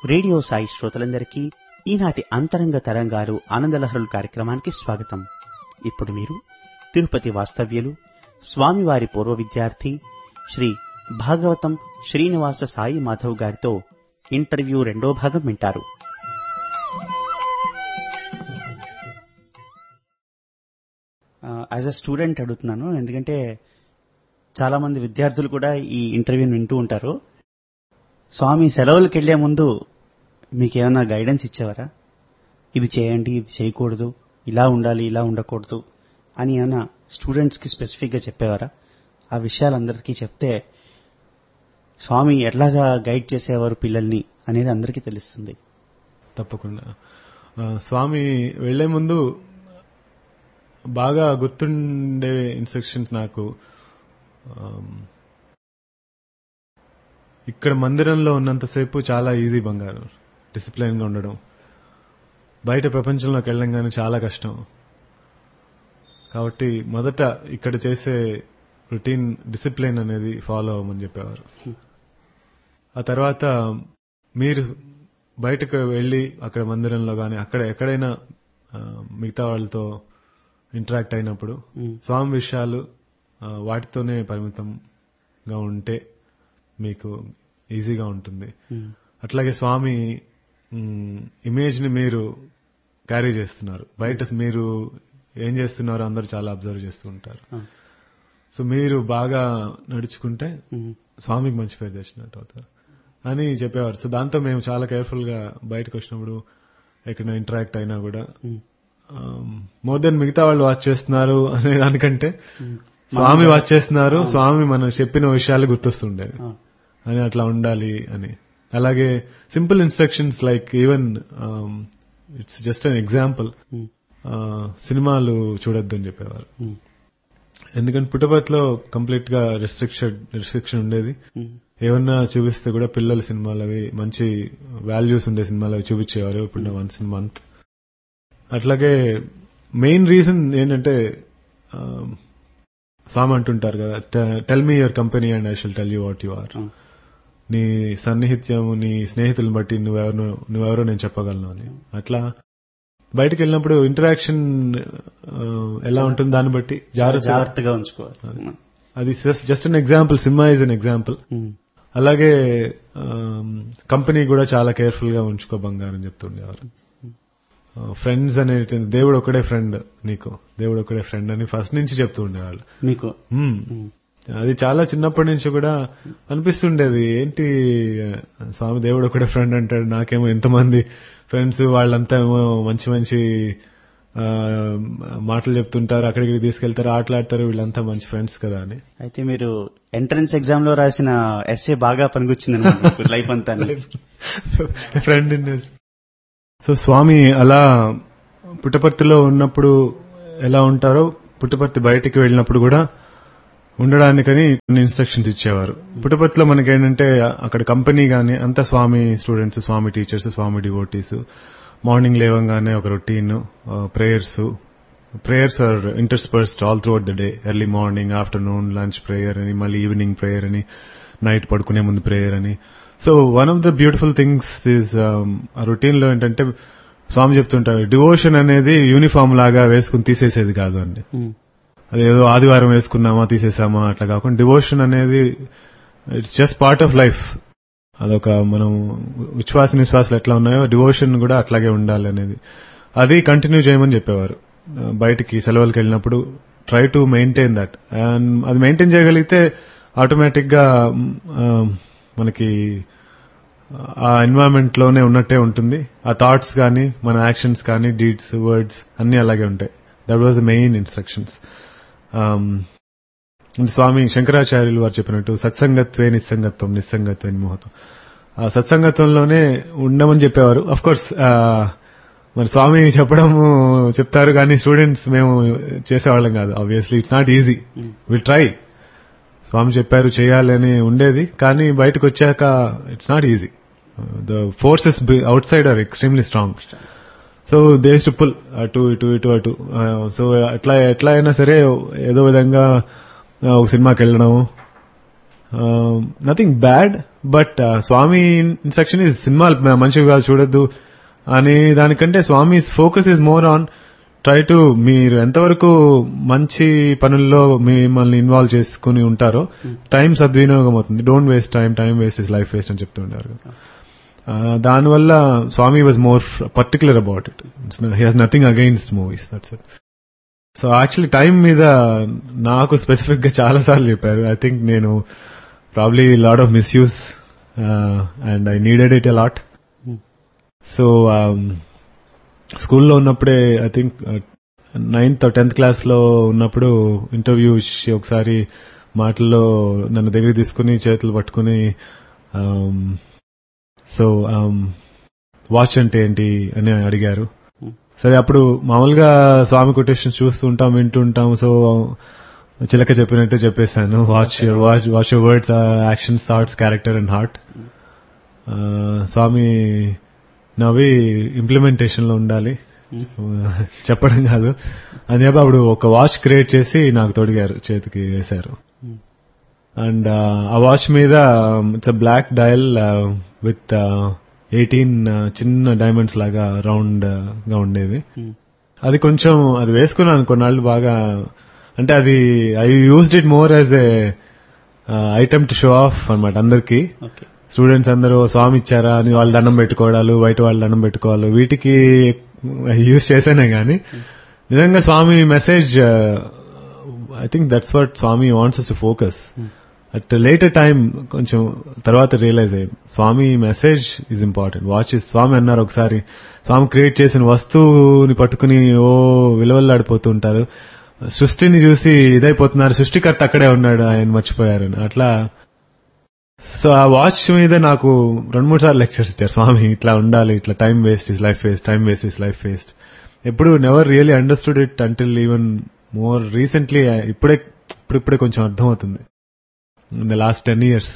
Radio Sai శ్రోతలందరికీ ఈనాటి అంతరంగ తరంగాలు ఆనందలహరులు కార్యక్రమానికి స్వాగతం ఇప్పుడు మీరు తిరుపతి వాస్తవ్యులు స్వామివారి పూర్వ విద్యార్థి శ్రీ భాగవతం శ్రీనివాస సాయి మాధవ్ గారితో ఇంటర్వ్యూ రెండో భాగం వింటారు యాజ్ అ స్టూడెంట్ అడుగుతున్నాను ఎందుకంటే చాలా మంది విద్యార్థులు కూడా ఈ ఇంటర్వ్యూని వింటూ ఉంటారు స్వామి సెలవులకు వెళ్లే ముందు మీకేమైనా గైడెన్స్ ఇచ్చేవారా ఇది చేయండి ఇది చేయకూడదు ఇలా ఉండాలి ఇలా ఉండకూడదు అని ఏమైనా స్టూడెంట్స్కి స్పెసిఫిక్గా చెప్పేవారా ఆ విషయాలు అందరికీ చెప్తే స్వామి ఎట్లాగా గైడ్ చేసేవారు పిల్లల్ని అనేది అందరికీ తెలుస్తుంది తప్పకుండా ఆ, స్వామి వెళ్లే ముందు బాగా గుర్తుండే ఇన్స్ట్రక్షన్స్ నాకు ఆమ్, ఇక్కడ మందిరంలో ఉన్నంతసేపు చాలా ఈజీ బంగారం డిసిప్లైన్ గా ఉండడం బయట ప్రపంచంలోకి వెళ్ళంగానే చాలా కష్టం కాబట్టి మొదట ఇక్కడ చేసే రొటీన్ డిసిప్లైన్ అనేది ఫాలో అవ్వమని చెప్పేవారు ఆ తర్వాత మీరు బయటకు వెళ్ళి అక్కడ మందిరంలో కానీ అక్కడ ఎక్కడైనా ఆ, మిగతా వాళ్ళతో ఇంటరాక్ట్ అయినప్పుడు మ్మ్. స్వామి విషయాలు ఆ, వాటితోనే పరిమితంగా ఉంటే మీకు ఈజీగా ఉంటుంది మ్మ్. అట్లాగే స్వామి ఇమేజ్ ని మీరు క్యారీ చేస్తున్నారు బయట మీరు ఏం చేస్తున్నారో అందరూ చాలా అబ్జర్వ్ చేస్తూ ఉంటారు ఆ. సో మీరు బాగా నడుచుకుంటే మ్మ్. స్వామికి మంచి పేరు తెచ్చినట్టు అవుతారు అని చెప్పేవారు సో దాంతో మేము చాలా కేర్ఫుల్ గా బయటకు వచ్చినప్పుడు ఎక్కడ ఇంటరాక్ట్ అయినా కూడా మ్మ్. మోర్ దెన్ మిగతా వాళ్ళు వాచ్ చేస్తున్నారు అనే దానికంటే మ్మ్. స్వామి వాచ్ చేస్తున్నారు స్వామి మనం చెప్పిన విషయాలు గుర్తొస్తుండేవి ఆ. అని అట్లా ఉండాలి అని అలాగే simple instructions like even it's just an example మ్మ్. సినిమాలు చూడొద్దు అని చెప్పేవారు మ్మ్. ఎందుకంటే పుట్టపతిలో కంప్లీట్ గా రెస్ట్రిక్షన్ రెస్ట్రిక్షన్ ఉండేది మ్మ్. ఏమన్నా చూపిస్తే కూడా పిల్లల సినిమాలు అవి మంచి వాల్యూస్ ఉండే సినిమాలు అవి చూపించేవారు ఇప్పుడు వన్స్ ఇన్ మంత్ అట్లాగే మెయిన్ రీజన్ ఏంటంటే ఆ, స్వామి అంటుంటారు కదా tell me your company and I shall tell you what you are ఆ. నీ సన్నిహిత్యం నీ స్నేహితులను బట్టి నువ్వెవరు నువ్వెవరో నేను చెప్పగలను అని అట్లా బయటకు వెళ్ళినప్పుడు ఇంటరాక్షన్ ఎలా ఉంటుంది దాన్ని బట్టి జాగ్రత్త జాగ్రత్తగా ఉంచుకోవాలి అది just an example cinema is an example మ్మ్. అలాగే కంపెనీ కూడా చాలా కేర్ఫుల్ గా ఉంచుకో బంగారం చెప్తుండేవారు ఫ్రెండ్స్ అనేటి దేవుడు ఒకడే ఫ్రెండ్ నీకు దేవుడు ఒకడే ఫ్రెండ్ అని ఫస్ట్ నుంచి చెప్తూ ఉండేవాళ్ళు మీకు మ్మ్. మ్మ్. అది చాలా చిన్నప్పటి నుంచి కూడా అనిపిస్తుండేది ఏంటి స్వామి దేవుడు ఒకడే ఫ్రెండ్ అంటాడు నాకేమో ఎంతమంది ఫ్రెండ్స్ వాళ్ళంతా ఏమో మంచి మంచి ఆ, మాటలు చెప్తుంటారు అక్కడికి తీసుకెళ్తారు ఆటలాడతారు వీళ్ళంతా మంచి ఫ్రెండ్స్ కదా అని అయితే మీరు ఎంట్రన్స్ ఎగ్జామ్ లో రాసిన ఎస్ఏ బాగా పనికొచ్చింది లైఫ్ అంతా ఫ్రెండ్ ఇన్ సో స్వామి అలా పుట్టపర్తిలో ఉన్నప్పుడు ఎలా ఉంటారో పుట్టపర్తి బయటికి వెళ్ళినప్పుడు కూడా ఉండడానికని కొన్ని ఇన్స్ట్రక్షన్స్ ఇచ్చేవారు పుట్టపర్తిలో మనకేంటంటే అక్కడ కంపెనీ గానీ అంతా Swami students Swami teachers Swami devotees morning లేవంగానే ఒక routine prayers prayers are interspersed all throughout the day early morning afternoon lunch prayer అని మళ్ళీ ఈవినింగ్ ప్రేయర్ అని నైట్ పడుకునే ముందు ప్రేయర్ అని so one of the beautiful things is ఆ రొటీన్ లో ఏంటంటే స్వామి చెప్తుంటారు డివోషన్ అనేది యూనిఫామ్ లాగా వేసుకుని తీసేసేది కాదు అండి అదేదో ఆదివారం వేసుకున్నామా తీసేసామా అట్లా కాకుండా డివోషన్ అనేది it's just part of life అదొక మనం విశ్వాస నిశ్వాసాలు ఎట్లా ఉన్నాయో డివోషన్ కూడా అట్లాగే ఉండాలి అనేది అది కంటిన్యూ చేయమని చెప్పేవారు ఆ, బయటికి సెలవులకు వెళ్ళినప్పుడు try to maintain that and అది మెయింటైన్ చేయగలిగితే ఆటోమేటిక్ గా మ్, ఆ, మనకి ఆ ఎన్వైరన్మెంట్ లోనే ఉన్నట్టే ఉంటుంది ఆ థాట్స్ కానీ మన యాక్షన్స్ కానీ డీడ్స్ వర్డ్స్ అన్ని అలాగే ఉంటాయి that was the main instructions Swami శంకరాచార్యులు వారు చెప్పినట్టు సత్సంగత్వే నిస్సంగత్వం నిస్సంగత్వే నిమోహతం ఆ సత్సంగత్వంలోనే ఉండమని చెప్పేవారు అఫ్ కోర్స్ మరి స్వామి చెప్పడము చెప్తారు కానీ స్టూడెంట్స్ మేము చేసేవాళ్ళం కాదు obviously it's not easy will try Swami చెప్పారు చేయాలని ఉండేది కానీ బయటకు వచ్చాక it's not easy the forces outside are extremely strong so this to pull అటు ఇటు ఇటు అటు సో ఎట్లా ఎట్లా అయినా సరే ఏదో విధంగా ఆ, ఒక సినిమాకి వెళ్ళడం nothing bad but Swami instruction is cinema మంచివి కాదు చూడొద్దు అని దానికంటే Swami focus is more on try to మీరు ఎంతవరకు మంచి పనుల్లో మిమ్మల్ని ఇన్వాల్వ్ చేసుకుని ఉంటారో టైం సద్వినియోగం అవుతుంది don't waste time time waste is life waste అని చెప్తుంటారు ఆ, దానివల్ల Swami was more particular about it he has nothing against movies that's it so actually time మీద నాకు స్పెసిఫిక్ గా చాలా సార్లు చెప్పారు ఐ థింక్ నేను probably lot of misuse and I needed it a lot so స్కూల్లో ఉన్నప్పుడే I think ninth tenth class లో ఉన్నప్పుడు ఇంటర్వ్యూ ఇచ్చి ఒకసారి మాటల్లో నన్ను దగ్గర తీసుకుని చేతులు పట్టుకుని సో వాచ్ అంటే ఏంటి అని అడిగారు సరే అప్పుడు మామూలుగా స్వామి కొటేషన్ చూస్తూ ఉంటాం వింటూ ఉంటాం సో చిలక చెప్పినట్టు చెప్పేశాను watch watch watch your words actions thoughts character and heart Swami నవ్వి ఇంప్లిమెంటేషన్ లో ఉండాలి చెప్పడం కాదు అని చెప్పి అప్పుడు ఒక వాచ్ క్రియేట్ చేసి నాకు తొడిగారు చేతికి వేశారు అండ్ ఆ వాచ్ మీద it's black dial with eighteen చిన్న డైమండ్స్ లాగా రౌండ్ గా ఉండేవి అది కొంచెం అది వేసుకున్నాను కొన్నాళ్ళు బాగా అంటే అది I used it more as a item to show off అనమాట అందరికి ఓకే స్టూడెంట్స్ అందరూ స్వామి ఇచ్చారా అని వాళ్ళు దండం పెట్టుకోవడాలు బయట వాళ్ళు దండం పెట్టుకోవాలి వీటికి యూజ్ చేశానే గానీ నిజంగా Swami message I think that's what Swami wants to focus at later time కొంచెం తర్వాత రియలైజ్ అయ్యింది Swami message is important watch is Swami అన్నారు ఒకసారి స్వామి క్రియేట్ చేసిన వస్తువుని పట్టుకుని ఓ విలువల్లాడిపోతూ ఉంటారు సృష్టిని చూసి ఇదైపోతున్నారు సృష్టికర్త అక్కడే ఉన్నాడు ఆయన మర్చిపోయారు అట్లా సో ఆ వాచ్ మీద నాకు రెండు మూడు సార్లు లెక్చర్స్ ఇచ్చారు స్వామి ఇట్లా ఉండాలి ఇట్లా time waste is life waste time waste is life waste ఎప్పుడు never really understood it until even more recently ఇప్పుడే ఇప్పుడిప్పుడే కొంచెం అర్థమవుతుంది in the last ten years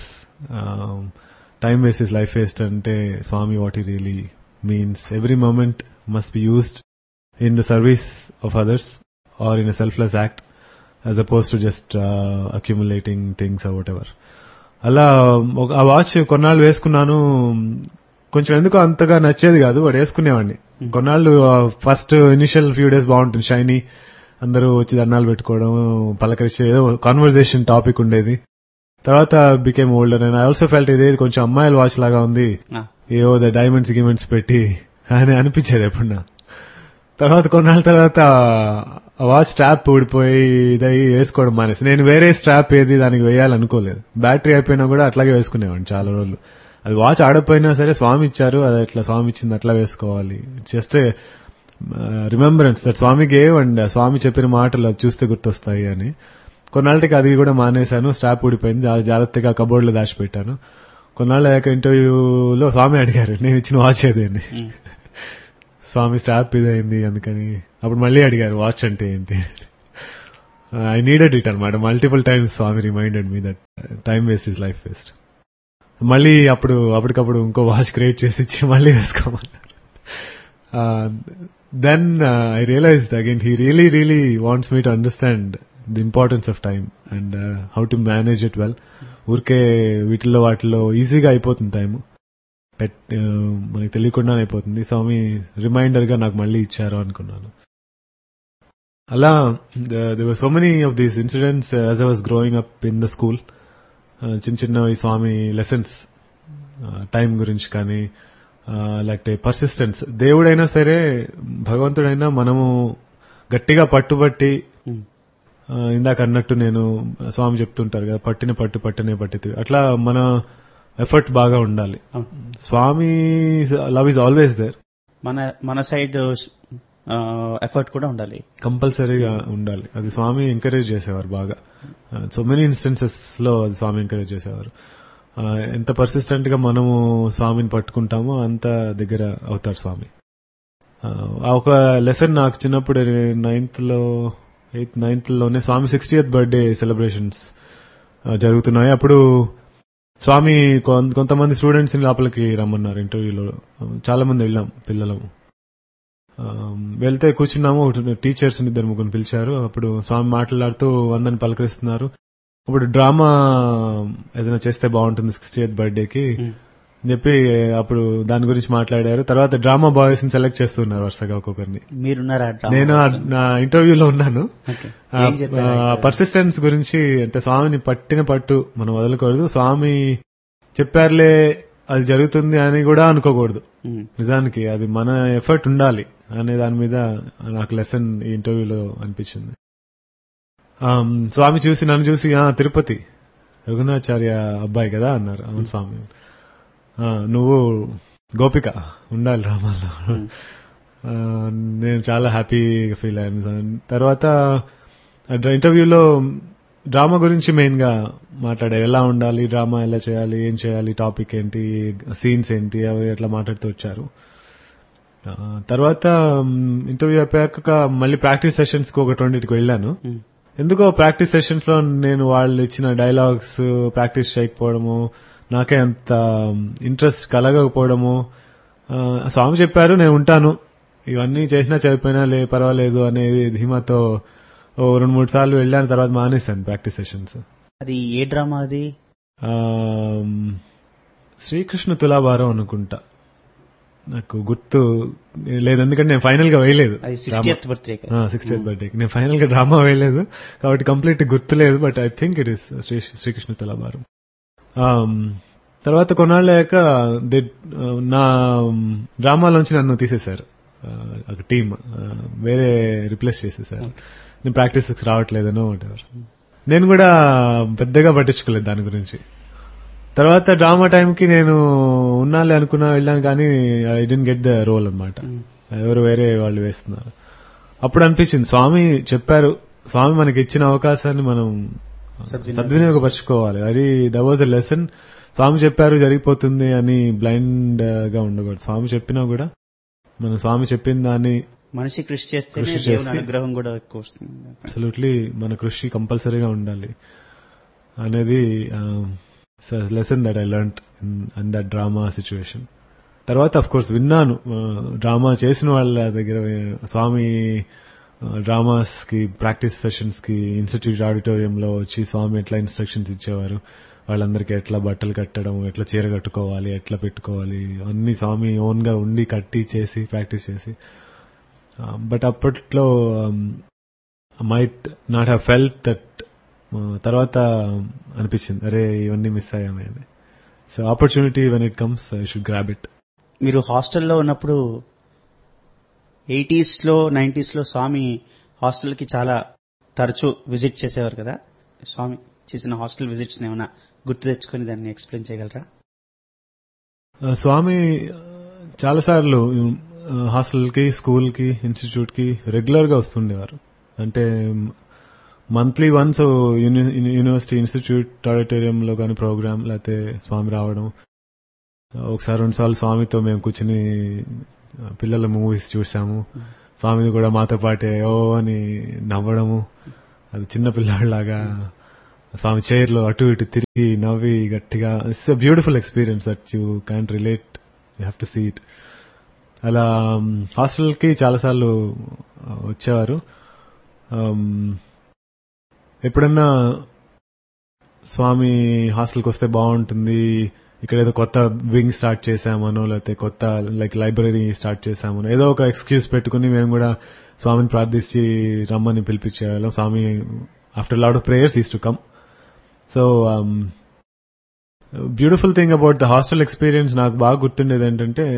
time waste is life waste అంటే Swami what he really means every moment must be used in the service of others or in a selfless act as opposed to just accumulating things whatever అలా ఒక ఆ watch కొన్నాళ్ళు వేసుకున్నాను కొంచెం ఎందుకో అంతగా నచ్చేది కాదు వాడు వేసుకునేవాడిని కొన్నాళ్ళు ఫస్ట్ ఇనిషియల్ ఫ్యూ డేస్ బాగుంటుంది షైనీ అందరూ వచ్చి దండాలు పెట్టుకోవడం పలకరించే ఏదో కాన్వర్జేషన్ టాపిక్ ఉండేది తర్వాత became older and I also felt ఇదే కొంచెం అమ్మాయిల వాచ్ లాగా ఉంది ఏవో ద డైమండ్స్ గిమెంట్స్ పెట్టి అని అనిపించేది ఎప్పుడు నా తర్వాత కొన్నాళ్ళ తర్వాత ఆ వాచ్ స్ట్రాప్ ఊడిపోయి ఇదై వేసుకోవడం మానేసి నేను వేరే స్ట్రాప్ ఏది దానికి వేయాలనుకోలేదు బ్యాటరీ అయిపోయినా కూడా అట్లాగే వేసుకునేవాడిని చాలా రోజులు అది వాచ్ ఆడపోయినా సరే స్వామి ఇచ్చారు అది ఇట్లా స్వామి ఇచ్చింది అట్లా వేసుకోవాలి just remembrance that Swami gave and Swami చెప్పిన మాటలు అది చూస్తే గుర్తొస్తాయి అని కొన్నాళ్ళకి అది కూడా మానేశాను స్ట్రాప్ ఊడిపోయింది అది జాగ్రత్తగా కబోర్డ్ లో దాచిపెట్టాను కొన్నాళ్ళు అయ్యాక ఇంటర్వ్యూలో స్వామి అడిగారు నేను ఇచ్చిన వాచ్ ఏదేని స్వామి స్టాప్ ఇదైంది అందుకని అప్పుడు మళ్ళీ అడిగారు వాచ్ అంటే ఏంటి ఐ నీడెడ్ ఇట్ అనమాట multiple times Swami reminded me that time waste is life waste మళ్ళీ అప్పుడు అప్పటికప్పుడు ఇంకో వాచ్ క్రియేట్ చేసి ఇచ్చి మళ్ళీ వేసుకోమన్నారు then I realise again he really really wants me to understand the importance of time and how to manage it well ఊరికే వీటిల్లో వాటిల్లో ఈజీగా అయిపోతుంది టైము పెట్ మనకి తెలియకుండానే అయిపోతుంది స్వామి రిమైండర్ గా నాకు మళ్ళీ ఇచ్చారు అనుకున్నాను అలా they so many of these incidents as I was growing up in the school చిన్న చిన్న ఈ స్వామి లెసన్స్ టైం గురించి కానీ లేకపోతే పర్సిస్టెన్స్ దేవుడైనా సరే భగవంతుడైనా మనము గట్టిగా పట్టుబట్టి ఇందాక అన్నట్టు నేను స్వామి చెప్తుంటారు కదా పట్టిన పట్టు పట్టనే పట్టితే అట్లా మన ఎఫర్ట్ బాగా ఉండాలి Swami love is always there మన మన సైడ్ ఎఫర్ట్ కూడా ఉండాలి కంపల్సరీగా ఉండాలి అది స్వామి ఎంకరేజ్ చేసేవారు బాగా సో మెనీ ఇన్స్టెన్సెస్ లో అది స్వామి ఎంకరేజ్ చేసేవారు ఎంత పర్సిస్టెంట్ గా మనము స్వామిని పట్టుకుంటామో అంత దగ్గర అవుతారు స్వామి ఒక లెసన్ నాకు చిన్నప్పుడు నైన్త్ లో ఎయిత్ నైన్త్ లోనే స్వామి సిక్స్టీయత్ బర్త్డే సెలబ్రేషన్స్ జరుగుతున్నాయి అప్పుడు స్వామి కొంతమంది స్టూడెంట్స్ ని లోపలికి రమ్మన్నారు ఇంటర్వ్యూలో చాలా మంది వెళ్ళాం పిల్లలము వెళ్తే కూర్చున్నాము టీచర్స్ ఇద్దరు ముగ్గురు పిలిచారు అప్పుడు స్వామి మాట్లాడుతూ వందని పలకరిస్తున్నారు ఇప్పుడు డ్రామా ఏదైనా చేస్తే బాగుంటుంది సిక్స్టీ ఎయిత్ బర్త్డేకి ఉమ్. అని చెప్పి అప్పుడు దాని గురించి మాట్లాడారు తర్వాత డ్రామా బాయ్స్ ని సెలెక్ట్ చేస్తున్నారు వరుసగా ఒక్కొక్కరిని మీరున్నారా డ్రామా నేను ఆ- నా ఇంటర్వ్యూలో ఉన్నాను ఓకే. ఏం చెప్పారు actually? పర్సిస్టెన్స్ గురించి అంటే స్వామిని పట్టిన పట్టు మనం వదలకూడదు స్వామి చెప్పారులే అది జరుగుతుంది అని కూడా అనుకోకూడదు ఉమ్. నిజానికి అది మన ఎఫర్ట్ ఉండాలి అనే దాని మీద నాకు లెసన్ ఈ ఇంటర్వ్యూలో అనిపించింది ఆమ్, స్వామి చూసి నన్ను చూసి "ఆ, తిరుపతి రఘునాచార్య అబ్బాయి కదా అన్నారు అవును స్వామి "ఆ, నువ్వు గోపిక ఉండాలి రామాల్లో ఆ, నేను చాలా హ్యాపీగా ఫీల్ అయ్యాను సార్. తర్వాత ఆ ఇంటర్వ్యూలో డ్రామా గురించి మెయిన్ గా మాట్లాడారు ఎలా ఉండాలి డ్రామా ఎలా చేయాలి ఏం చేయాలి టాపిక్ ఏంటి సీన్స్ ఏంటి అవి ఎట్లా మాట్లాడుతూ వచ్చారు ఆ, తర్వాత ఇంటర్వ్యూ అయిపోయాక మళ్ళీ ప్రాక్టీస్ సెషన్స్ కి ఒక రెండింటికి వెళ్ళాను ఉమ్. ఎందుకో ప్రాక్టీస్ సెషన్స్ లో నేను వాళ్ళు ఇచ్చిన డైలాగ్స్ ప్రాక్టీస్ చేయకపోవడము నాకే అంత ఇంట్రెస్ట్ కలగకపోవడము ఆ, స్వామి చెప్పారు నేను ఉంటాను ఇవన్నీ చేసినా చదివిపోయినా లే పర్వాలేదు అనేది ధీమాతో ఓ రెండు మూడు సార్లు వెళ్ళాను తర్వాత మానేశాను ప్రాక్టీస్ సెషన్స్ అది ఏ డ్రామా అది శ్రీకృష్ణ తులాభారం అనుకుంటా నాకు గుర్తు లేదు ఎందుకంటే నేను ఫైనల్ గా వేయలేదు అది సిక్స్టీఎత్ బర్త్డే సిక్స్టీ బర్త్డే నేను ఫైనల్ గా డ్రామా వేయలేదు కాబట్టి కంప్లీట్ గుర్తులేదు but I think it is Shri Srikrishna Tulabharam Um, తర్వాత కొన్నాళ్ళాక దే నా డ్రామాలోంచి నన్ను తీసేశారు Uh, ఒక టీమ్ వేరే రిప్లేస్ చేసేసారు నేను ప్రాక్టీస్ రావట్లేదనో whatever. నేను కూడా పెద్దగా పట్టించుకోలేదు దాని గురించి తర్వాత డ్రామా టైంకి నేను ఉన్నాలే అనుకున్నా వెళ్ళాను కానీ I didn't get the role అన్నమాట ఎవరు వేరే వాళ్ళు వేస్తున్నారు అప్పుడు అనిపించింది స్వామి చెప్పారు స్వామి మనకి ఇచ్చిన అవకాశాన్ని మనం సద్వినియోగం సద్వినియోగపరచుకోవాలి అది the was a lesson Swami చెప్పారు జరిగిపోతుంది అని బ్లైండ్ గా ఉండకూడదు స్వామి చెప్పినా కూడా మనం స్వామి చెప్పిన దాన్ని మనిషి కృషి చేస్తేనే కృషి దేవుని చేస్తే- అనుగ్రహం కూడా ఎక్కువ వస్తుంది అబ్సల్యూట్లీ మన కృషి కంపల్సరీగా ఉండాలి అనేది lesson that I learn in that drama situation తర్వాత అఫ్ కోర్స్ విన్నాను డ్రామా చేసిన వాళ్ళ దగ్గర ఆ, స్వామి డ్రామాస్ కి ప్రాక్టీస్ సెషన్స్ కి ఇన్స్టిట్యూట్ ఆడిటోరియంలో వచ్చి స్వామి ఎట్లా ఇన్స్ట్రక్షన్స్ ఇచ్చేవారు వాళ్ళందరికీ ఎట్లా బట్టలు కట్టడం ఎట్లా చీర కట్టుకోవాలి ఎట్లా పెట్టుకోవాలి అన్ని స్వామి ఓన్ గా ఉండి కట్టి చేసి ప్రాక్టీస్ చేసి బట్ అప్పట్లో might not have felt that తర్వాత అనిపించింది అరే ఇవన్నీ మిస్ అయ్యామే అని so opportunity when it comes I should grab it మీరు హాస్టల్లో ఉన్నప్పుడు ఎయిటీస్ లో నైన్టీస్ లో స్వామి హాస్టల్ కి చాలా తరచూ విజిట్ చేసేవారు కదా స్వామి చేసిన హాస్టల్ విజిట్స్ ఏమైనా గుర్తు తెచ్చుకొని దాన్ని ఎక్స్ప్లెయిన్ చేయగలరా ఆ, స్వామి చాలా సార్లు హాస్టల్ కి స్కూల్ కి ఇన్స్టిట్యూట్ కి రెగ్యులర్ గా వస్తుండేవారు అంటే monthly once university institute auditorium లో కానీ ప్రోగ్రామ్ లేకపోతే స్వామి రావడం ఒకసారి రెండు సార్లు స్వామితో మేము కూర్చుని ఆ, పిల్లల మూవీస్ చూసాము స్వామిని కూడా మాతో పాటే ఓ అని నవ్వడము అది చిన్న పిల్లాడిలాగా స్వామి చైర్ లో అటు ఇటు తిరిగి నవ్వి గట్టిగా it's a beautiful experience that you can relate you have to see it అలా హాస్టల్ కి చాలాసార్లు ఆ, వచ్చేవారు Um, ఎప్పుడన్నా స్వామి హాస్టల్కి వస్తే బాగుంటుంది ఇక్కడ ఏదో కొత్త వింగ్ స్టార్ట్ చేశామనో లేకపోతే కొత్త లైక్ లైబ్రరీ స్టార్ట్ చేశామనో ఏదో ఒక ఎక్స్క్యూజ్ పెట్టుకుని మేము కూడా స్వామిని ప్రార్థించి రమ్మని పిలిపించేవాళ్ళం Swami after lot of prayers is to come so beautiful thing about the hostel experience నాకు బాగా గుర్తుండేది ఏంటంటే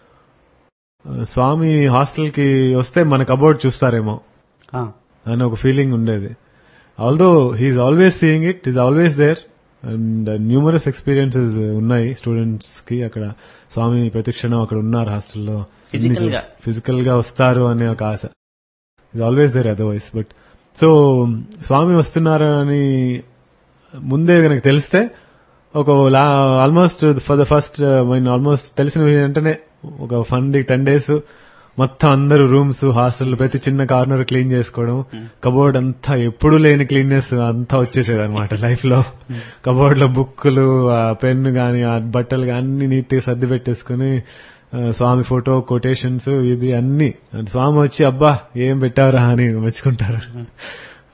ఆ, స్వామి హాస్టల్ కి వస్తే మన కబోర్డ్ చూస్తారేమో ఆ, అని ఒక ఫీలింగ్ ఉండేది although he is always seeing it is always there and numerous experiences ఉన్నాయి స్టూడెంట్స్ కి అక్కడ స్వామి ప్రతిక్షణం అక్కడ ఉన్నారు హాస్టల్లో Physical గా. ఫిజికల్ గా వస్తారు అనే ఒక ఆశ is always there otherwise but so Swami వస్తున్నారు అని ముందే కనుక తెలిస్తే ఒక almost for the first mean almost తెలిసిన వెంటనే ఒక ఫన్ టెన్ డేస్ మొత్తం అందరూ రూమ్స్ హాస్టల్ ప్రతి చిన్న కార్నర్ క్లీన్ చేసుకోవడం కబోర్డ్ అంతా ఎప్పుడు లేని క్లీన్నెస్ అంతా వచ్చేసేది అనమాట లైఫ్ లో కబోర్డ్ లో బుక్కులు పెన్ గాని ఆ బట్టలు గాని అన్ని నీట్ గా సర్ది పెట్టేసుకుని ఆ, స్వామి ఫోటో కొటేషన్స్ ఇది అన్ని స్వామి వచ్చి అబ్బా ఏం పెట్టావురా అని మెచ్చుకుంటారు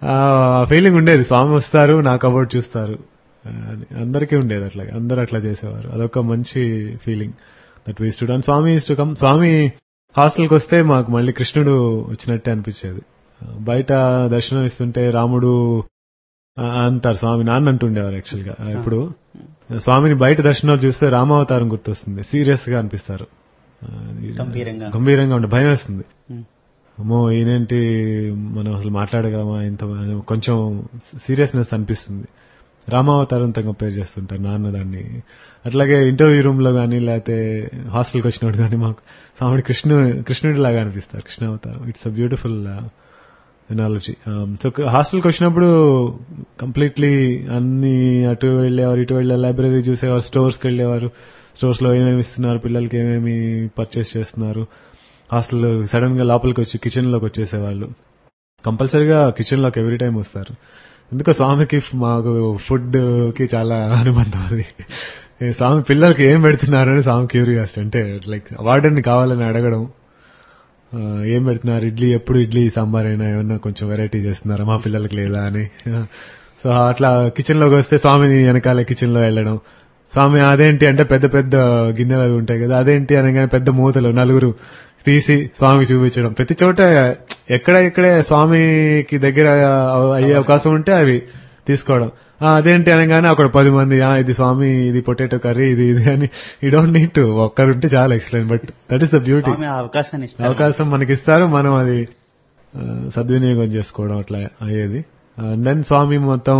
ఫీలింగ్ ఉండేది స్వామి వస్తారు నా కబోర్డ్ చూస్తారు ఆ, అని అందరికీ ఉండేది అట్లా అందరూ అట్లా చేసేవారు అదొక మంచి feeling that we student Swami to come Swami హాస్టల్కి వస్తే మాకు మళ్ళీ కృష్ణుడు వచ్చినట్టే అనిపించేది ఆ, బయట దర్శనం ఇస్తుంటే రాముడు ఆ, అంటారు స్వామి నాన్న అంటుండేవారు యాక్చువల్ గా ఆ, ఇప్పుడు స్వామిని బయట దర్శనాలు చూస్తే రామావతారం గుర్తొస్తుంది సీరియస్ గా అనిపిస్తారు ఆ, గంభీరంగా. గంభీరంగా ఉండే భయం వేస్తుంది ఉమ్. అమ్మో ఈయనేంటి మనం అసలు మాట్లాడగలమా ఇంత కొంచెం సీరియస్నెస్ అనిపిస్తుంది రామావతారంతో కంపేర్ చేస్తుంటారు నాన్న దాన్ని అట్లాగే ఇంటర్వ్యూ రూమ్ లో కానీ లేకపోతే హాస్టల్కి వచ్చినప్పుడు కానీ మాకు స్వామి కృష్ణు కృష్ణుడి లాగా అనిపిస్తారు కృష్ణ అవతారం it's a beautiful analogy so హాస్టల్కి వచ్చినప్పుడు కంప్లీట్లీ అన్ని అటు వెళ్ళేవారు ఇటు వెళ్ళే లైబ్రరీ చూసేవారు స్టోర్స్కి వెళ్ళేవారు స్టోర్స్ లో ఏమేమి ఇస్తున్నారు పిల్లలకి ఏమేమి పర్చేస్ చేస్తున్నారు హాస్టల్ సడన్ గా లోపలికి వచ్చి కిచెన్ లోకి వచ్చేసేవాళ్ళు కంపల్సరీగా కిచెన్ లోకి ఎవ్రీ టైం వస్తారు ఎందుకో స్వామికి మాకు ఫుడ్ కి చాలా అనుబంధం అది ఏ స్వామి పిల్లలకి ఏం పెడుతున్నారని స్వామి క్యూరియాసిటీ అంటే లైక్ వార్డెన్ కావాలని అడగడం ఆ, ఏం పెడుతున్నారు ఇడ్లీ ఎప్పుడు ఇడ్లీ సాంబార్ అయినా ఏమన్నా కొంచెం వెరైటీ చేస్తున్నారా మా పిల్లలకి లేదా అని సో అట్లా కిచెన్ లోకి వస్తే స్వామిని వెనకాల కిచెన్ లో వెళ్ళడం స్వామి అదేంటి అంటే పెద్ద పెద్ద గిన్నెలు అవి ఉంటాయి కదా అదేంటి అనగానే పెద్ద మూతలు నలుగురు తీసి స్వామికి చూపించడం ప్రతి చోట ఎక్కడ ఇక్కడే స్వామికి దగ్గర అయ్యే అవకాశం ఉంటే అవి తీసుకోవడం ఆ, అదేంటి అనగానే అక్కడ పది మంది "ఆ, ఇది స్వామి ఇది పొటాటో కర్రీ ఇది ఇది అని యూ డోంట్ నీడ్ టు ఒక్కరుంటే చాలా excellent but that is the beauty Swami ఆ అవకాశాన్ని ఇస్తారు అవకాశం మనకి ఇస్తారు మనం అది ఆ, సద్వినియోగం చేసుకోవడం అట్లా అయ్యేది దెన్ స్వామి మొత్తం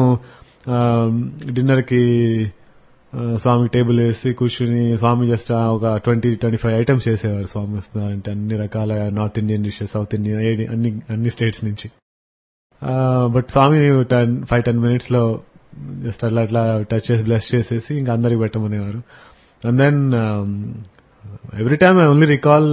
డిన్నర్ కి ఆ, స్వామి టేబుల్ వేసి కూర్చుని స్వామి జస్ట్ ఒక ట్వంటీ ట్వంటీ ఫైవ్ ఐటమ్స్ చేసేవారు స్వామి వస్తున్నారంటే అన్ని రకాల north Indian dishes south Indian ఏడి- అన్ని అన్ని స్టేట్స్ నుంచి but Swami ten five ten minutes లో జస్ట్ అట్లా అట్లా టచ్ చేసి బ్లెస్ చేసేసి ఇంకా అందరికి పెట్టమనేవారు and then every time I only recall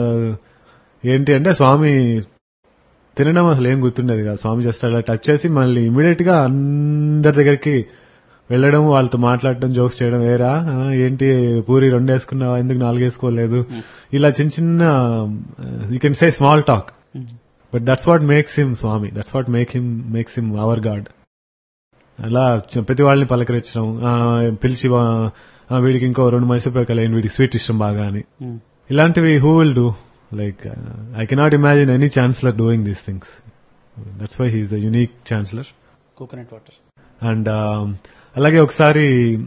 ఏంటి అంటే స్వామి తినడం అసలు ఏం గుర్తుండేది కాదు స్వామి జస్ట్ అలా టచ్ చేసి మళ్ళీ ఇమీడియట్ గా అందరి దగ్గరికి వెళ్ళడం వాళ్ళతో మాట్లాడడం జోక్స్ చేయడం ఏరా ఆ, ఏంటి పూరి రెండు వేసుకున్నావా ఎందుకు నాలుగు వేసుకోలేదు ఇలా చిన్న చిన్న you can say small talk but that's what makes him Swami that's what make him makes him our God అలా చ- ప్రతి వాళ్ళని పలకరించడం ఆ, పిలిచి వా- ఆ, వీడికి ఇంకో రెండు మైసూర్ పేకలు వేయండి వీడికి స్వీట్ ఇష్టం బాగా అని ఉమ్. ఇలాంటివి who will do like I cannot imagine any chancellor doing these things that's why he's the unique chancellor coconut water and అలాగే ఒకసారి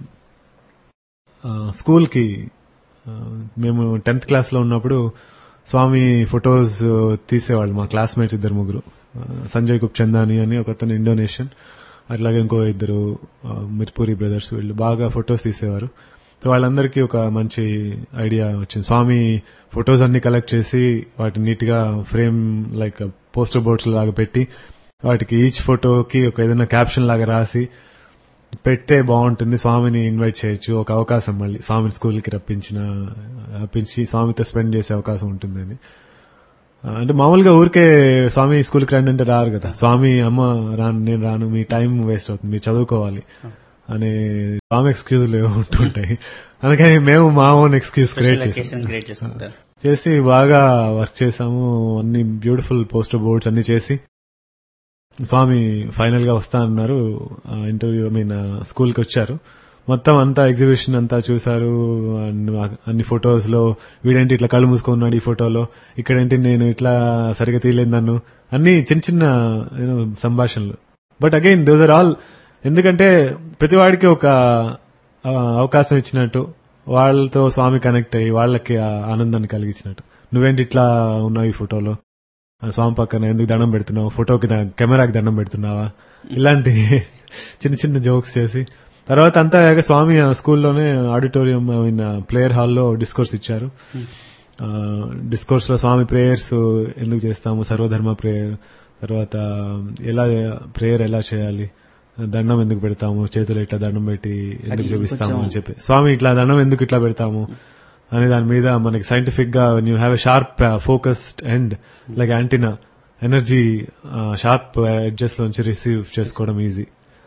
స్కూల్ కి మేము టెన్త్ క్లాస్ లో ఉన్నప్పుడు స్వామి ఫొటోస్ తీసేవాళ్ళు మా క్లాస్మేట్స్ ఇద్దరు ముగ్గురు ఆ, సంజయ్ గుప్ చందాని అని ఒక అతను ఇండోనేషియన్ అట్లాగే ఇంకో ఇద్దరు ఆ, మిర్పూరి బ్రదర్స్ వీళ్ళు బాగా ఫొటోస్ తీసేవారు సో వాళ్ళందరికీ ఒక మంచి ఐడియా వచ్చింది స్వామి ఫొటోస్ అన్ని కలెక్ట్ చేసి వాటిని నీట్ గా ఫ్రేమ్ లైక్ పోస్టర్ బోర్డ్స్ లాగా పెట్టి వాటికి ఈచ్ ఫోటోకి ఒక ఏదైనా క్యాప్షన్ లాగా రాసి పెడితే బాగుంటుంది స్వామిని ఇన్వైట్ చేయొచ్చు ఒక అవకాశం మళ్ళీ స్వామిని స్కూల్కి రప్పించిన రప్పించి స్వామితో స్పెండ్ చేసే అవకాశం ఉంటుందని ఆ, అంటే మామూలుగా ఊరికే స్వామి స్కూల్కి రండి అంటే రారు కదా స్వామి అమ్మ రాను నేను రాను మీ టైం వేస్ట్ అవుతుంది మీరు చదువుకోవాలి అనే స్వామి ఎక్స్క్యూజ్లు ఏవో ఉంటుంటాయి అందుకని మేము మా ఓన్ ఎక్స్క్యూజ్ క్రియేట్ స్పెషల్ చేసాం అకేషన్ క్రియేట్ చేసుకుంటారు చేసి బాగా వర్క్ చేసాము అన్ని బ్యూటిఫుల్ పోస్టర్ బోర్డ్స్ అన్ని చేసి స్వామి ఫైనల్ గా వస్తా అన్నారు ఇంటర్వ్యూ ఐ మీన్ స్కూల్ కి వచ్చారు మొత్తం అంతా ఎగ్జిబిషన్ అంతా చూశారు అన్ని- అన్ని ఫొటోస్ లో వీడేంటి ఇట్లా కళ్ళు మూసుకున్నాడు ఈ ఫోటోలో ఇక్కడేంటి నేను ఇట్లా సరిగా తీయలేదు నన్ను అన్ని చిన్న చిన్న you know, సంభాషణలు but again those are all ఎందుకంటే ప్రతి వాడికి ఒక ఆ, అవకాశం ఇచ్చినట్టు వాళ్ళతో స్వామి కనెక్ట్ అయ్యి వాళ్ళకి ఆ ఆనందాన్ని కలిగించినట్టు నువ్వేంటి ఇట్లా ఉన్నావు ఈ ఫోటోలో ఆ స్వామి పక్కన ఎందుకు దండం పెడుతున్నావు ఫోటోకి దా- కెమెరాకి దండం పెడుతున్నావా ఇలాంటి చిన్న చిన్న జోక్స్ చేసి తర్వాత అంతా అయ్యాక స్వామి ఆ స్కూల్లోనే ఆడిటోరియం ఐ మీన్ ప్లేయర్ హాల్లో డిస్కోర్స్ ఇచ్చారు డిస్కోర్స్ లో స్వామి ప్రేయర్స్ ఎందుకు చేస్తాము సర్వధర్మ ప్రేయర్ తర్వాత ఎలా ప్రేయర్ ఎలా చేయాలి దండం ఎందుకు పెడతాము చేతులు ఇట్లా దండం పెట్టి ఎందుకు అది చూపిస్తాము కొంచెం- అని చెప్పి స్వామి ఇట్లా దండం ఎందుకు ఇట్లా పెడతాము అనే దాని మీద మనకి సైంటిఫిక్ గా you have a sharp focused end like antenna energy sharp edges నుంచి రిసీవ్ చేసుకోవడం ఈజీ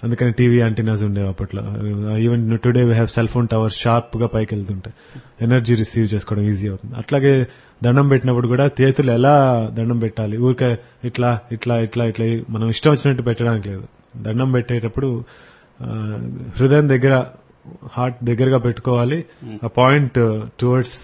అందుకని టీవీ యాంటీనాస్ ఉండేవి అప్పట్లో even today we have cell phone towers sharp గా పైకి వెళ్తుంటాయి ఎనర్జీ రిసీవ్ చేసుకోవడం ఈజీ అవుతుంది అట్లాగే దండం పెట్టినప్పుడు కూడా చేతులు ఎలా దండం పెట్టాలి ఊరికే ఇట్లా ఇట్లా ఇట్లా ఇట్లా మనం ఇష్టం వచ్చినట్టు పెట్టడానికి లేదు దండం పెట్టేటప్పుడు ఆ, హృదయం దగ్గర హార్ట్ దగ్గరగా పెట్టుకోవాలి ఆ point towards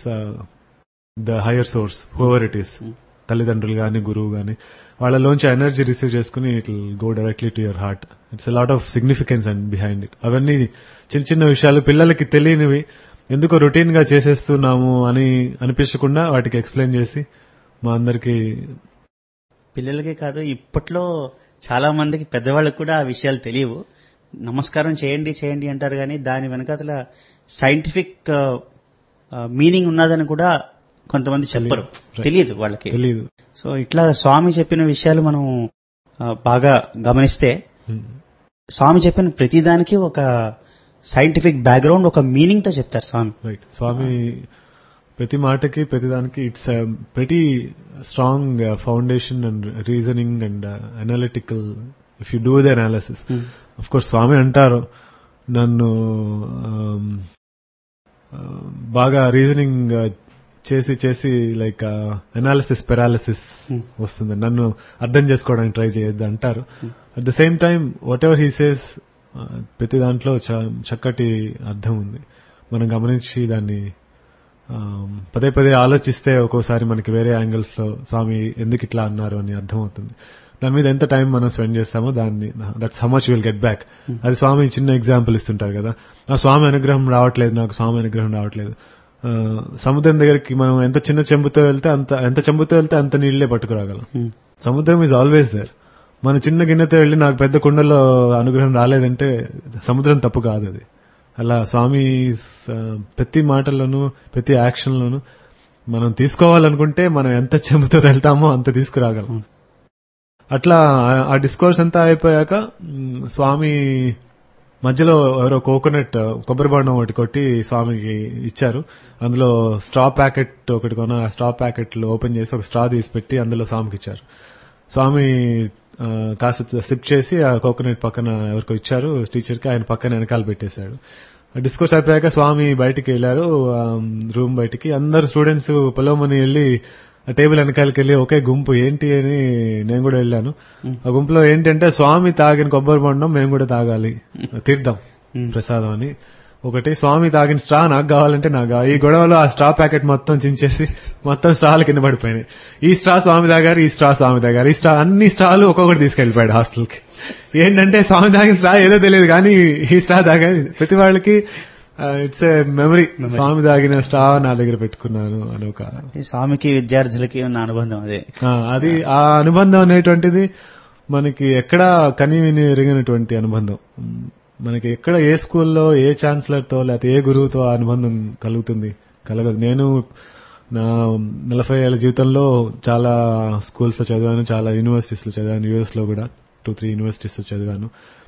the higher source whoever it is తల్లిదండ్రులు గాని గురువు గాని వాళ్ళలోంచి ఎనర్జీ రిసీవ్ చేసుకుని it go directly to your heart it's lot of significance and behind it అవన్నీ చిన్న చిన్న విషయాలు పిల్లలకి తెలియనివి ఎందుకో రొటీన్ గా చేసేస్తున్నాము అని అనిపించకుండా వాటికి ఎక్స్ప్లెయిన్ చేసి మా అందరికి పిల్లలకే కాదు ఇప్పట్లో చాలా మందికి పెద్దవాళ్ళకి కూడా ఆ విషయాలు తెలియవు నమస్కారం చేయండి చేయండి అంటారు కానీ దాని వెనకాతల సైంటిఫిక్ మీనింగ్ ఉన్నదని కూడా కొంతమంది చెప్పరు Right. తెలియదు వాళ్ళకి తెలియదు సో ఇట్లా స్వామి చెప్పిన విషయాలు మనం ఆ, బాగా గమనిస్తే స్వామి చెప్పిన ప్రతిదానికి ఒక సైంటిఫిక్ బ్యాక్గ్రౌండ్ ఒక మీనింగ్ తో చెప్తారు స్వామి రైట్ స్వామి ప్రతి మాటకి ప్రతి దానికి ఇట్స్ ప్రతి strong foundation and reasoning and analytical if you do the analysis of course Swami అంటారు నన్ను um, um, బాగా రీజనింగ్ చేసి చేసి లైక్ అనాలిసిస్ పెరాలిసిస్ Hmm. వస్తుంది నన్ను అర్థం చేసుకోవడానికి ట్రై చేయొద్దు అంటారు at the same time whatever he says ప్రతి దాంట్లో చ- చక్కటి అర్థం ఉంది మనం గమనించి దాన్ని um, పదే పదే ఆలోచిస్తే ఒక్కోసారి మనకి వేరే యాంగిల్స్ లో స్వామి ఎందుకు ఇట్లా అన్నారు అని అర్థం అవుతుంది దాని మీద ఎంత టైం మనం స్పెండ్ చేస్తామో దాన్ని that's how much will get back అది స్వామి చిన్న ఎగ్జాంపుల్ ఇస్తుంటారు కదా ఆ స్వామి అనుగ్రహం రావట్లేదు నాకు స్వామి అనుగ్రహం రావట్లేదు ఆ, సముద్రం దగ్గరికి మనం ఎంత చిన్న చెంబుతో వెళ్తే అంత ఎంత చెంబుతో వెళ్తే అంత నీళ్లే పట్టుకురాగలం సముద్రం ఈజ్ ఆల్వేస్ దేర్ మన చిన్న గిన్నెతో వెళ్ళి నాకు పెద్ద కుండలో అనుగ్రహం రాలేదంటే సముద్రం తప్పు కాదు అది అలా స్వామి స- ప్రతి మాటల్లోనూ ప్రతి యాక్షన్లోనూ మనం తీసుకోవాలనుకుంటే మనం ఎంత చెంబుతో వెళ్తామో అంత తీసుకురాగలం అట్లా ఆ- ఆ డిస్కోర్స్ అంతా అయిపోయాక మ్, స్వామి మధ్యలో ఎవరో కోకోనట్ కొబ్బరి బండం ఒకటి కొట్టి స్వామికి ఇచ్చారు అందులో స్ట్రా ప్యాకెట్ ఒకటి కొన ఆ స్ట్రా ప్యాకెట్ ఓపెన్ చేసి ఒక స్ట్రా తీసి పెట్టి అందులో స్వామికి ఇచ్చారు స్వామి ఆ, కాస్త సిప్ చేసి ఆ కోకోనట్ పక్కన ఎవరికో ఇచ్చారు టీచర్ కి ఆయన పక్కన వెనకాల పెట్టేశాడు డిస్కోర్స్ అయిపోయాక స్వామి బయటికి వెళ్ళారు రూమ్ బయటికి అందరు స్టూడెంట్స్ పొలమని వెళ్ళి ఆ టేబుల్ వెనకాలకి వెళ్ళి ఒకే గుంపు ఏంటి అని నేను కూడా వెళ్ళాను ఆ గుంపులో ఏంటంటే స్వామి తాగిన కొబ్బరి బొండం మేము కూడా తాగాలి తీర్థం ప్రసాదం అని ఒకటి స్వామి తాగిన స్ట్రా నాకు కావాలంటే నాకు కావాలి. ఈ గొడవలో ఆ స్ట్రా ప్యాకెట్ మొత్తం చించేసి మొత్తం స్ట్రాలు కింద పడిపోయినాయి ఈ స్ట్రా స్వామి తాగారు ఈ స్ట్రా స్వామి తాగారు ఈ స్ట్రా అన్ని స్ట్రాలు ఒక్కొక్కటి తీసుకెళ్లిపోయాడు హాస్టల్ కి ఏంటంటే స్వామి తాగిన స్ట్రా ఏదో తెలియదు కానీ ఈ స్ట్రా తాగారు ప్రతి వాళ్ళకి ఇట్స్ ఏ మెమరీ స్వామి తాగిన స్ట్రా నా దగ్గర పెట్టుకున్నాను అని ఒక ఈ స్వామికి విద్యార్థులకి ఉన్న అనుబంధం అదే ఆ, అది ఆ అనుబంధం అనేటువంటిది మనకి ఎక్కడ కని విని ఎరిగినటువంటి అనుబంధం మ్, మనకి ఎక్కడ ఏ స్కూల్లో ఏ ఛాన్సలర్ తో లేకపోతే ఏ గురువుతో ఆ అనుబంధం కలుగుతుంది కలగదు నేను నా నలభై ఏళ్ల జీవితంలో చాలా స్కూల్స్ లో చదివాను చాలా యూనివర్సిటీస్ లో చదివాను యుఎస్ లో కూడా టూ త్రీ యూనివర్సిటీస్ లో చదివాను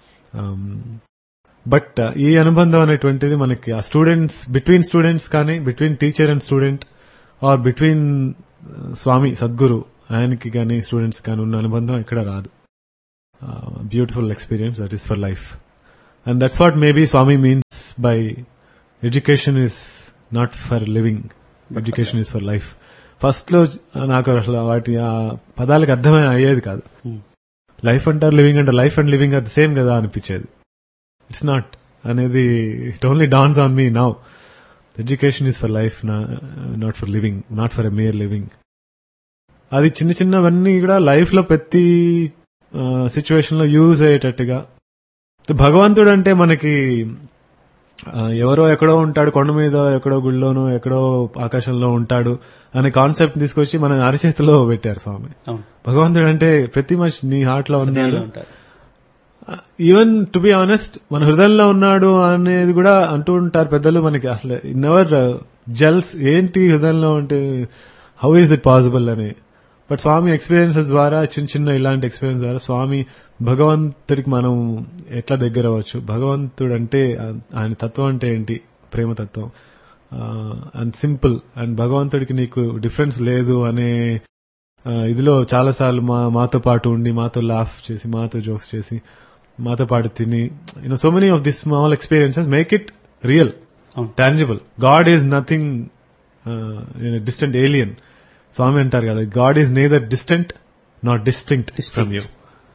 బట్ ఈ అనుబంధం అనేటువంటిది మనకి ఆ స్టూడెంట్స్ బిట్వీన్ స్టూడెంట్స్ కానీ between teacher and student or between Swami Sadguru ఆయనకి కానీ స్టూడెంట్స్ కానీ ఉన్న అనుబంధం ఎక్కడ రాదు beautiful experience that is for life and that's what maybe Swami means by education is not for living education is for life first లో నాకు అసలు వాటి ఆ పదాలకు అర్థమే అయ్యేది కాదు లైఫ్ అంటారు లివింగ్ అంటారు లైఫ్ అండ్ లివింగ్ అది సేమ్ కదా అనిపించేది ఇట్స్ నాట్ అనేది it only dance on me now education is for life not for living not for a mere living అది చిన్న చిన్నవన్నీ కూడా లైఫ్ లో ప్రతి సిచ్యువేషన్ లో యూజ్ అయ్యేటట్టుగా భగవంతుడు అంటే మనకి ఆ, ఎవరో ఎక్కడో ఉంటాడు కొండ మీద ఎక్కడో గుళ్ళోనో ఎక్కడో ఆకాశంలో ఉంటాడు అనే కాన్సెప్ట్ తీసుకొచ్చి మన అరచేతిలో పెట్టారు స్వామి అవును భగవంతుడు అంటే ప్రతి మనిషి నీ హార్ట్ లో ఉన్నాడు హృదయంలో ఉంటారు ఈవెన్ టు బి ఆనెస్ట్ మన హృదయంలో ఉన్నాడు అనేది కూడా అంటూ ఉంటారు పెద్దలు మనకి అసలు నెవర్ జెల్స్ ఏంటి హృదయంలో అంటే హౌ ఈజ్ ఇట్ పాసిబుల్ అని బట్ స్వామి ఎక్స్పీరియన్సెస్ ద్వారా చిన్న చిన్న ఇలాంటి ఎక్స్పీరియన్స్ ద్వారా స్వామి భగవంతుడికి మనం ఎట్లా దగ్గర అవ్వచ్చు భగవంతుడు అంటే ఆ- ఆయన తత్వం అంటే ఏంటి ప్రేమ తత్వం అండ్ సింపుల్ అండ్ భగవంతుడికి నీకు డిఫరెన్స్ లేదు అనే ఆ, ఇదిలో చాలాసార్లు మా మాతో పాటు ఉండి మాతో లాఫ్ చేసి మాతో జోక్స్ చేసి మాతో పాటు తిని you know so many of this small experiences make it real అవును. Tangible God is nothing distant alien Swami అంటారు కదా God is neither distant not distinct from you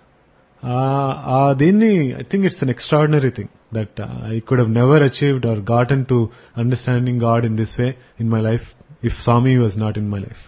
దీన్ని I think it's an extraordinary thing that I could have never achieved or gotten to understanding God in this way in my life if Swami was not in my life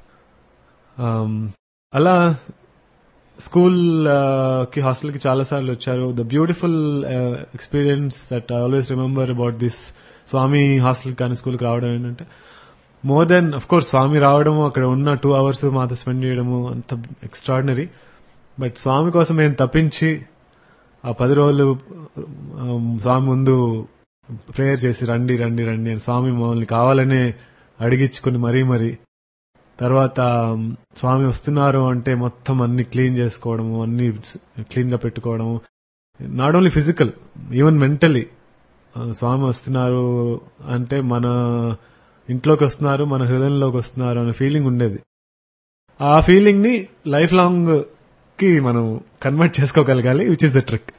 అలా school కి hostel కి చాలా సార్లు వచ్చారు the beautiful experience that I always remember about this Swami hostel కానీ school కి రావడం ఏంటంటే more than of course Swami రావడము అక్కడ ఉన్న టూ అవర్స్ మాతో స్పెండ్ చేయడము అంత ఎక్స్ట్రాడినరీ బట్ స్వామి కోసం మేము తప్పించి ఆ పది రోజులు ఆ, స్వామి ముందు ప్రేయర్ చేసి రండి రండి రండి అని స్వామి మమ్మల్ని కావాలనే అడిగించుకుని మరీ మరీ తర్వాత ఉమ్, స్వామి వస్తున్నారు అంటే మొత్తం అన్ని క్లీన్ చేసుకోవడము అన్ని క్లీన్ గా పెట్టుకోవడము not only physical even mentally Swami వస్తున్నారు అంటే మన ఇంట్లోకి వస్తున్నారు మన హృదయంలోకి వస్తున్నారు అనే ఫీలింగ్ ఉండేది ఆ ఫీలింగ్ ని లైఫ్ లాంగ్ కి మనం కన్వర్ట్ చేసుకోగలగాలి విచ్ ఇస్ ద ట్రిక్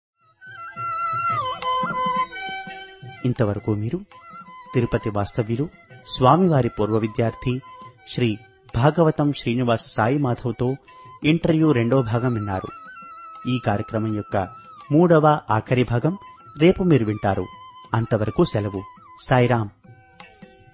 ఇంతవరకు మీరు తిరుపతి వాస్తవ్యులు స్వామివారి పూర్వ విద్యార్థి శ్రీ భాగవతం శ్రీనివాస సాయి మాధవ్తో ఇంటర్వ్యూ రెండో భాగం విన్నారు ఈ కార్యక్రమం యొక్క మూడవ ఆఖరి భాగం రేపు మీరు వింటారు అంతవరకు సెలవు సాయిరాం